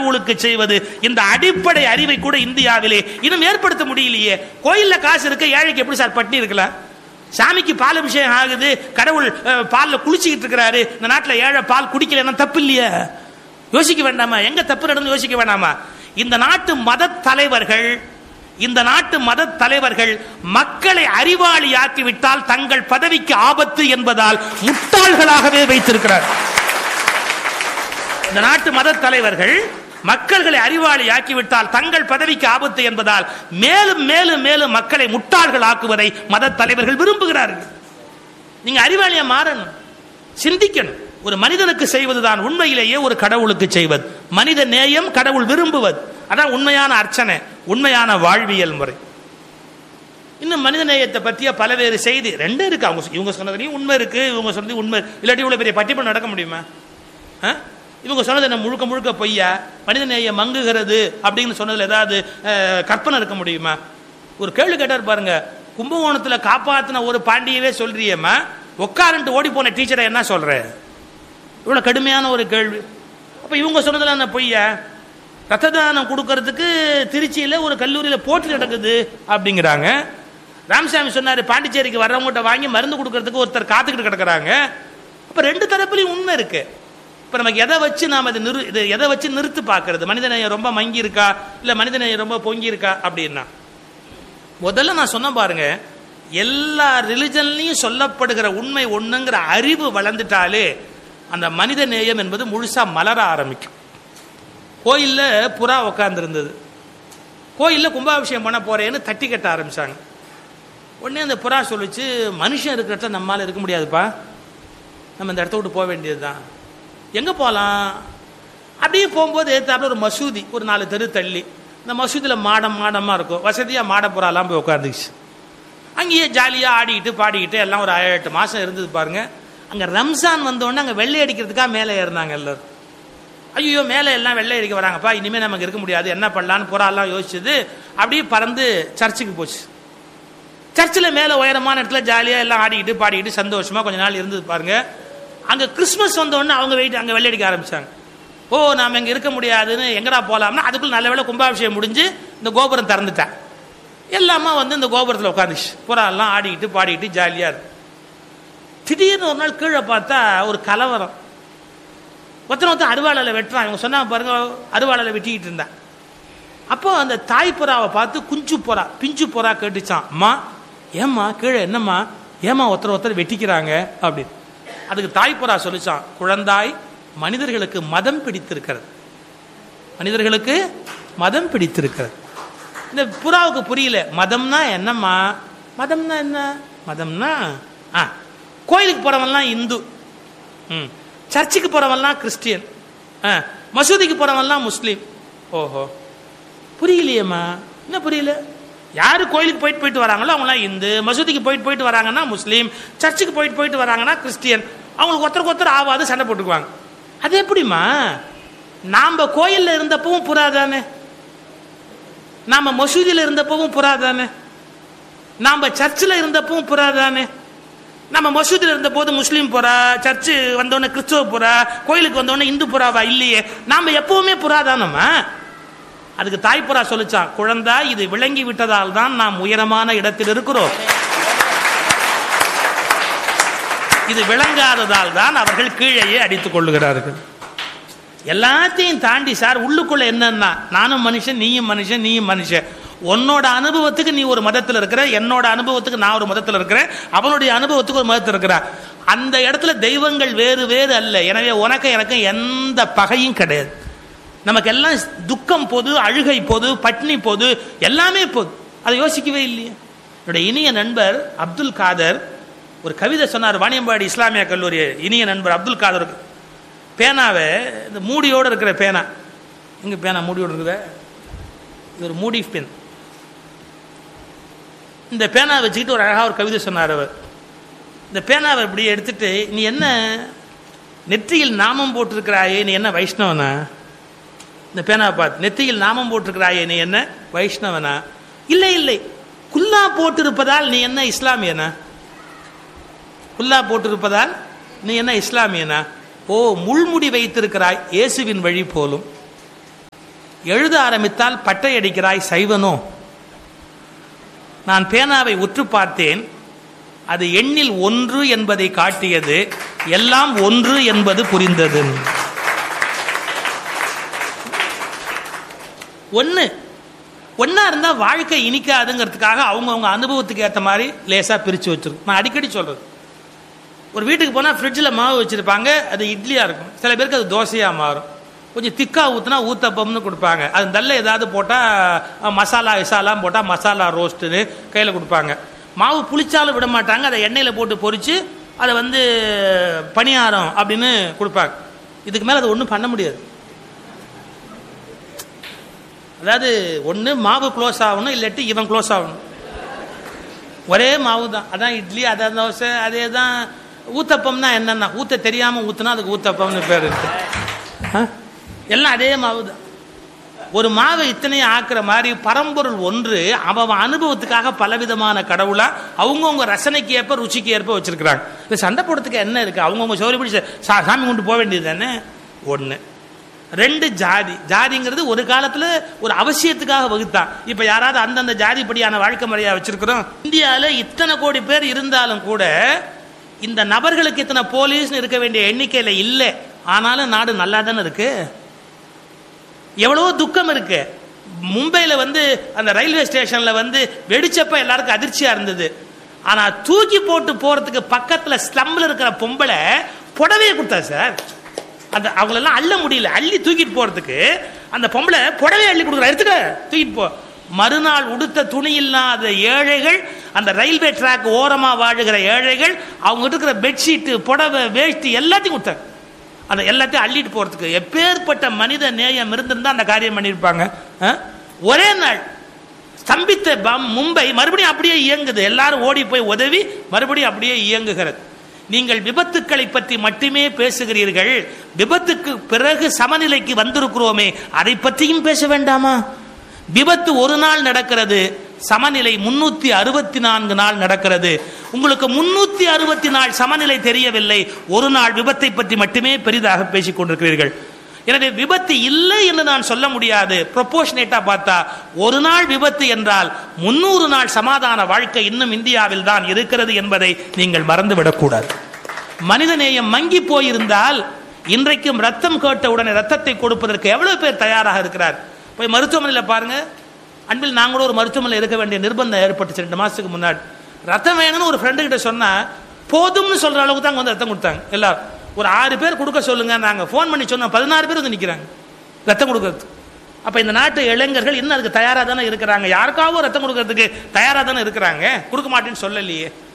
கடவுளுக்கு செய்வது இந்த அடிப்படை அறிவை கூட இந்தியாவிலே இன்னும் ஏற்படுத்த முடியலையே கோயில்ல காசு இருக்க ஏழைக்கு எப்படி சார் பட்டினி இருக்கலாம் சாமிக்கு பால் அபிஷேகம் ஆகுது கடவுள் அஹ், பால்ல குளிச்சுக்கிட்டு இருக்கிறாரு இந்த நாட்டுல ஏழை பால் குடிக்கலன்னா தப்பு இல்லையா யோசிக்க வேண்டாமா எங்க தப்பு நடந்து யோசிக்க வேண்டாமா இந்த நாட்டு மத தலைவர்கள் இந்த நாட்டு மத தலைவர்கள் மக்களை அறிவாளியாக்கி விட்டால் தங்கள் பதவிக்கு ஆபத்து என்பதால் முட்டாள்களாகவே வைத்திருக்கிறார் இந்த நாட்டு மத தலைவர்கள் மக்கள்களை அறிவாளி ஆக்கிவிட்டால் தங்கள் பதவிக்கு ஆபத்து என்பதால் மேலும் மேலும் மேலும் மக்களை முட்டாள்கள் ஆக்குவதை மத தலைவர்கள் விரும்புகிறார்கள் நீங்க அறிவாளியா மாறணும் சிந்திக்கணும் ஒரு மனிதனுக்கு செய்வதுதான் உண்மையிலேயே ஒரு கடவுளுக்கு செய்வது மனித நேயம் கடவுள் விரும்புவது அதான் உண்மையான அர்ச்சனை உண்மையான வாழ்வியல் முறை இன்னும் மனித நேயத்தை பற்றிய பலவேறு செய்தி ரெண்டும் இருக்கு அவங்க இவங்க சொன்னதுலையும் உண்மை இருக்கு இவங்க சொன்னது உண்மை இல்லாட்டி இவ்வளவு பெரிய பட்டிமன்றம் நடக்க முடியுமா ஆ? இவங்க சொன்னது என்ன முழுக்க முழுக்க பொய்யா மனித நேயம் மங்குகிறது அப்படின்னு சொன்னதுல ஏதாவது அஹ், கற்பனை இருக்க முடியுமா ஒரு கேள்வி கேட்டார் பாருங்க கும்பகோணத்துல காப்பாத்தின ஒரு பாண்டியவே சொல்றியம்மா உட்காரன்ட்டு ஓடி போன டீச்சரை என்ன சொல்ற இவ்வளவு கடுமையான ஒரு கேள்வி அப்ப இவங்க சொன்னதுல என்ன பொய்யா ரத்த தானம் கொடுக்கறதுக்கு திருச்சியில ஒரு கல்லூரியில போட்டி நடக்குது அப்படிங்கிறாங்க ராமசாமி சொன்னாரு பாண்டிச்சேரிக்கு வர்றவங்ககிட்ட வாங்கி மருந்து கொடுக்கறதுக்கு ஒருத்தர் காத்துக்கிட்டு கிடக்குறாங்க அப்ப ரெண்டு தரப்புலையும் உண்மை இருக்கு இப்ப நமக்கு எதை வச்சு நாம இது நிறு இது எதை வச்சு நிறுத்து பார்க்கிறது மனிதநேயம் ரொம்ப மங்கி இருக்கா இல்ல மனிதநேயம் ரொம்ப பொங்கி இருக்கா அப்படின்னா முதல்ல நான் சொன்ன பாருங்க எல்லா ரிலிஜன்லையும் சொல்லப்படுகிற உண்மை ஒண்ணுங்கிற அறிவு வளர்ந்துட்டாலே அந்த மனித நேயம் என்பது முழுசா மலர ஆரம்பிக்கும் கோயில்ல புறா உட்கார்ந்துருந்தது கோயில்ல கும்பாபிஷேகம் பண்ண போறேன்னு தட்டி கட்ட ஆரம்பிச்சாங்க உடனே அந்த புறா சொல்லுச்சு மனுஷன் இருக்கிற இடத்துல நம்மால இருக்க முடியாதுப்பா நம்ம இந்த இடத்த விட்டு போக வேண்டியதுதான் எங்க போகலாம் அப்படியே போகும்போது ஏத்தாப்புல ஒரு மசூதி ஒரு நாலு தெரு தள்ளி இந்த மசூதியில் மாடம் மாடமாக இருக்கும் வசதியாக மாடப்புறாலாம் போய் உட்காந்துச்சு அங்கேயே ஜாலியாக ஆடிக்கிட்டு பாடிக்கிட்டு எல்லாம் ஒரு ஏழு எட்டு மாதம் இருந்தது பாருங்க அங்கே ரம்ஜான் வந்தோடனே அங்கே வெள்ளை அடிக்கிறதுக்காக மேலே ஏறினாங்க எல்லாரும் ஐயோ மேலே எல்லாம் வெள்ளை அடிக்க வராங்கப்பா இனிமேல் நமக்கு இருக்க முடியாது என்ன பண்ணலான்னு புறாலாம் யோசிச்சது அப்படியே பறந்து சர்ச்சுக்கு போச்சு சர்ச்சில் மேலே உயரமான இடத்துல ஜாலியாக எல்லாம் ஆடிக்கிட்டு பாடிக்கிட்டு சந்தோஷமா கொஞ்ச நாள் இருந்தது பாருங்க அங்கே கிறிஸ்மஸ் வந்தோடனே அவங்க வெயிட் அங்கே வெள்ளை அடிக்க ஆரம்பிச்சாங்க ஓ நாம இங்கே இருக்க முடியாதுன்னு எங்கடா போகலாம்னா அதுக்குள்ள நல்ல வேளை கும்பாபிஷேகம் முடிஞ்சு இந்த கோபுரம் திறந்துட்டேன் எல்லாமே வந்து இந்த கோபுரத்தில் உட்காந்துச்சு புறா எல்லாம் ஆடிக்கிட்டு பாடிக்கிட்டு ஜாலியாக இருக்கு திடீர்னு ஒரு நாள் கீழே பார்த்தா ஒரு கலவரம் ஒருத்தன் ஒருத்தன் அருவாளையில் வெட்டுறான் இவங்க சொன்னாங்க பாருங்க அருவாளையில் வெட்டிக்கிட்டு இருந்தேன் அப்போ அந்த தாய் புறாவை பார்த்து குஞ்சு புறா பிஞ்சு புறா கேட்டுச்சான் அம்மா ஏம்மா கீழே என்னம்மா ஏம்மா ஒருத்தர் ஒருத்தர் வெட்டிக்கிறாங்க அப்படின்னு அதுக்கு தாய் புறா சொல்லிச்சான் குழந்தாய் மனிதர்களுக்கு மதம் பிடித்திருக்கிறது மனிதர்களுக்கு மதம் பிடித்திருக்கிறது இந்த புறாவுக்கு புரியல மதம்னா என்னம்மா மதம்னா என்ன மதம்னா ஆ கோயிலுக்கு போறவன்லாம் இந்து ம் சர்ச்சுக்கு போறவன்லாம் கிறிஸ்டியன் ஆ மசூதிக்கு போறவன்லாம் முஸ்லீம் ஓஹோ புரியலையேம்மா என்ன புரியல யாரு கோயிலுக்கு போயிட்டு போயிட்டு வராங்களோ அவங்களாம் இந்து மசூதிக்கு போயிட்டு போயிட்டு வராங்கன்னா முஸ்லீம் சர்ச்சுக்கு போயிட்டு போயிட்டு வராங்கன்னா கிறிஸ்டியன் அவங்களுக்கு ஒருத்தருக்கு ஒருத்தர் ஆவாது சண்டை போட்டுக்குவாங்க அது எப்படிம்மா நாம கோயில்ல இருந்தப்பவும் புறா தானே நாம மசூதியில் இருந்தப்பவும் புறா தானே நாம சர்ச்சில் இருந்தப்பவும் புறா தானே நம்ம மசூதியில் இருந்த போது முஸ்லீம் புறா சர்ச்சு வந்தோடனே கிறிஸ்துவ புறா கோயிலுக்கு வந்தோடனே இந்து புறாவா இல்லையே நாம எப்பவுமே புறா தானம்மா அதுக்கு தாய்ப்புறா சொல்லிச்சான் குழந்தா இது விளங்கி விட்டதால் தான் நாம் உயரமான இடத்தில் இருக்கிறோம் இது விளங்காததால் தான் அவர்கள் கீழேயே அடித்துக் கொள்ளுகிறார்கள் எல்லாத்தையும் தாண்டி சார் உள்ளுக்குள்ள என்னன்னா நானும் மனுஷன் நீயும் மனுஷன் நீயும் மனுஷன் உன்னோட அனுபவத்துக்கு நீ ஒரு மதத்தில் இருக்கிற என்னோட அனுபவத்துக்கு நான் ஒரு மதத்தில் இருக்கிறேன் அவனுடைய அனுபவத்துக்கு ஒரு மதத்தில் இருக்கிறான் அந்த இடத்துல தெய்வங்கள் வேறு வேறு அல்ல எனவே உனக்கு எனக்கு எந்த பகையும் கிடையாது நமக்கு எல்லாம் துக்கம் போது அழுகை போது பட்னி போது எல்லாமே போது அதை யோசிக்கவே இல்லையே என்னுடைய இனிய நண்பர் அப்துல் காதர் ஒரு கவிதை சொன்னார் வாணியம்பாடி இஸ்லாமிய கல்லூரி இனிய நண்பர் அப்துல் காதருக்கு பேனாவை இந்த மூடியோடு இருக்கிற பேனா எங்க பேனா மூடியோடு இருக்குதா இது ஒரு மூடி பென் இந்த பேனா வச்சுக்கிட்டு ஒரு அழகாக ஒரு கவிதை சொன்னார் அவர் இந்த பேனாவை இப்படி எடுத்துட்டு நீ என்ன நெற்றியில் நாமம் போட்டிருக்கிறாயே நீ என்ன வைஷ்ணவனா இந்த பேனாவை பார்த்து நெற்றியில் நாமம் போட்டிருக்கிறாயே நீ என்ன வைஷ்ணவனா இல்லை இல்லை குல்லா போட்டிருப்பதால் நீ என்ன இஸ்லாமியனா குல்லா போட்டிருப்பதால் நீ என்ன இஸ்லாமியனா ஓ முள்முடி வைத்திருக்கிறாய் இயேசுவின் வழி போலும் எழுத ஆரம்பித்தால் பட்டை அடிக்கிறாய் சைவனோ நான் பேனாவை உற்று பார்த்தேன் அது எண்ணில் ஒன்று என்பதை காட்டியது எல்லாம் ஒன்று என்பது புரிந்தது ஒன்று ஒன்றா இருந்தால் வாழ்க்கை இனிக்காதுங்கிறதுக்காக அவங்கவுங்க அனுபவத்துக்கு ஏற்ற மாதிரி லேசாக பிரித்து வச்சிருக்கும் நான் அடிக்கடி சொல்கிறது ஒரு வீட்டுக்கு போனால் ஃப்ரிட்ஜில் மாவு வச்சுருப்பாங்க அது இட்லியாக இருக்கும் சில பேருக்கு அது தோசையாக மாறும் கொஞ்சம் திக்கா ஊற்றுனா ஊத்தப்பம்னு கொடுப்பாங்க அது நல்ல ஏதாவது போட்டால் மசாலா விசாலாம் போட்டால் மசாலா ரோஸ்ட்டுன்னு கையில் கொடுப்பாங்க மாவு புளிச்சாலும் விட மாட்டாங்க அதை எண்ணெயில் போட்டு பொரித்து அதை வந்து பணியாரம் அப்படின்னு கொடுப்பாங்க இதுக்கு மேலே அது ஒன்றும் பண்ண முடியாது அதாவது ஒன்று மாவு க்ளோஸ் ஆகணும் இல்லாட்டி இவன் க்ளோஸ் ஆகணும் ஒரே மாவு தான் அதான் இட்லி அதான் தோசை அதே தான் ஊத்தப்பம்னா என்னன்னா ஊத்த தெரியாமல் ஊத்துனா அதுக்கு ஊத்தப்பம்னு பேர் இருக்கு ஆ? எல்லாம் அதே மாவு தான் ஒரு மாவை இத்தனையும் ஆக்குற மாதிரி பரம்பொருள் ஒன்று அவன் அனுபவத்துக்காக பலவிதமான கடவுளா அவங்கவுங்க ரசனைக்கு ஏற்ப ருச்சிக்கு ஏற்ப வச்சிருக்கிறாங்க இந்த சண்டை போடுறதுக்கு என்ன இருக்கு அவங்கவுங்க சௌரியப்படி சா- சாமி கொண்டு போக வேண்டியது தானே ஒன்று ரெண்டு ஜாதி ஜாதிங்கிறது ஒரு காலத்துல ஒரு அவசியத்துக்காக வகுத்தான் இப்ப யாராவது அந்தந்த ஜாதிப்படியான வாழ்க்கை முறையா வச்சிருக்கிறோம் இந்தியால இத்தனை கோடி பேர் இருந்தாலும் கூட இந்த நபர்களுக்கு இத்தனை போலீஸ்னு இருக்க வேண்டிய எண்ணிக்கையில இல்லை ஆனாலும் நாடு நல்லா தானே இருக்கு எவ்வளவோ துக்கம் இருக்கு மும்பையில் வந்து அந்த ரயில்வே ஸ்டேஷன்ல வந்து வெடிச்சப்ப எல்லாருக்கும் அதிர்ச்சியா இருந்தது ஆனா தூக்கி போட்டு போறதுக்கு பக்கத்துல ஸ்லம்ல இருக்கிற பொம்பளை புடவையை கொடுத்தா சார் அந்த அவங்களெல்லாம் அள்ள முடியல அள்ளி தூக்கிட்டு போறதுக்கு அந்த பொம்பளை புடவையை அள்ளி கொடுக்குறா எடுத்துக்க தூக்கிட்டு போ மறுநாள் உடுத்த துணி இல்லாத ஏழைகள் அந்த ரயில்வே ட்ராக் ஓரமா வாழுகிற ஏழைகள் அவங்க இருக்கிற பெட்ஷீட்டு புடவை வேஷ்டி எல்லாத்தையும் கொடுத்தாங்க அந்த எல்லாத்தையும் அள்ளிட்டு போறதுக்கு எப்பேற்பட்ட மனித நேயம் இருந்திருந்தா அந்த காரியம் பண்ணியிருப்பாங்க ஆ? ஒரே நாள் ஸ்தம்பித்த பம் மும்பை மறுபடியும் அப்படியே இயங்குது எல்லாரும் ஓடி போய் உதவி மறுபடியும் அப்படியே இயங்குகிறது நீங்கள் விபத்துக்களை பற்றி மட்டுமே பேசுகிறீர்கள் விபத்துக்கு பிறகு சமநிலைக்கு வந்திருக்கிறோமே அதை பற்றியும் பேச வேண்டாமா விபத்து ஒரு நாள் நடக்கிறது சமநிலை முன்னூத்தி அறுபத்தி நான்கு நாள் நடக்கிறது உங்களுக்கு முன்னூத்தி அறுபத்தி நாள் சமநிலை தெரியவில்லை ஒரு நாள் விபத்தை பற்றி மட்டுமே பெரிதாக பேசிக் கொண்டிருக்கிறீர்கள் எனவே விபத்து இல்லை என்று நான் சொல்ல முடியாது ப்ரொபோஷனேட்டா பார்த்தா ஒரு நாள் விபத்து என்றால் முன்னூறு நாள் சமாதான வாழ்க்கை இன்னும் இந்தியாவில் தான் இருக்கிறது என்பதை நீங்கள் மறந்துவிடக்கூடாது மனிதநேயம் மங்கி போயிருந்தால் இன்றைக்கும் ரத்தம் கேட்ட உடனே ரத்தத்தை கொடுப்பதற்கு எவ்வளவு பேர் தயாராக இருக்கிறார் போய் மருத்துவமனையில் பாருங்க அன்பில் நாங்க கூட ஒரு மருத்துவமனையில் இருக்க வேண்டிய நிர்பந்தம் ஏற்பட்டுச்சு ரெண்டு மாசத்துக்கு முன்னாடி ரத்தம் வேணும்னு ஒரு ஃப்ரெண்டு கிட்ட சொன்னா போதும்னு சொல்ற அளவுக்கு தான் அங்க வந்து ரத்தம் கொடுத்தாங்க எல்லாரும் ஒரு ஆறு பேர் கொடுக்க சொல்லுங்க நாங்க ஃபோன் பண்ணி சொன்னோம் பதினாறு பேர் வந்து நிக்கிறாங்க ரத்தம் கொடுக்கறது அப்ப இந்த நாட்டு இளைஞர்கள் இன்னும் அதுக்கு தயாரா தானே இருக்கிறாங்க யாருக்காவது ரத்தம் கொடுக்கறதுக்கு தயாரா தானே இருக்கிறாங்க கொடுக்க மாட்டேன்னு சொல்லலையே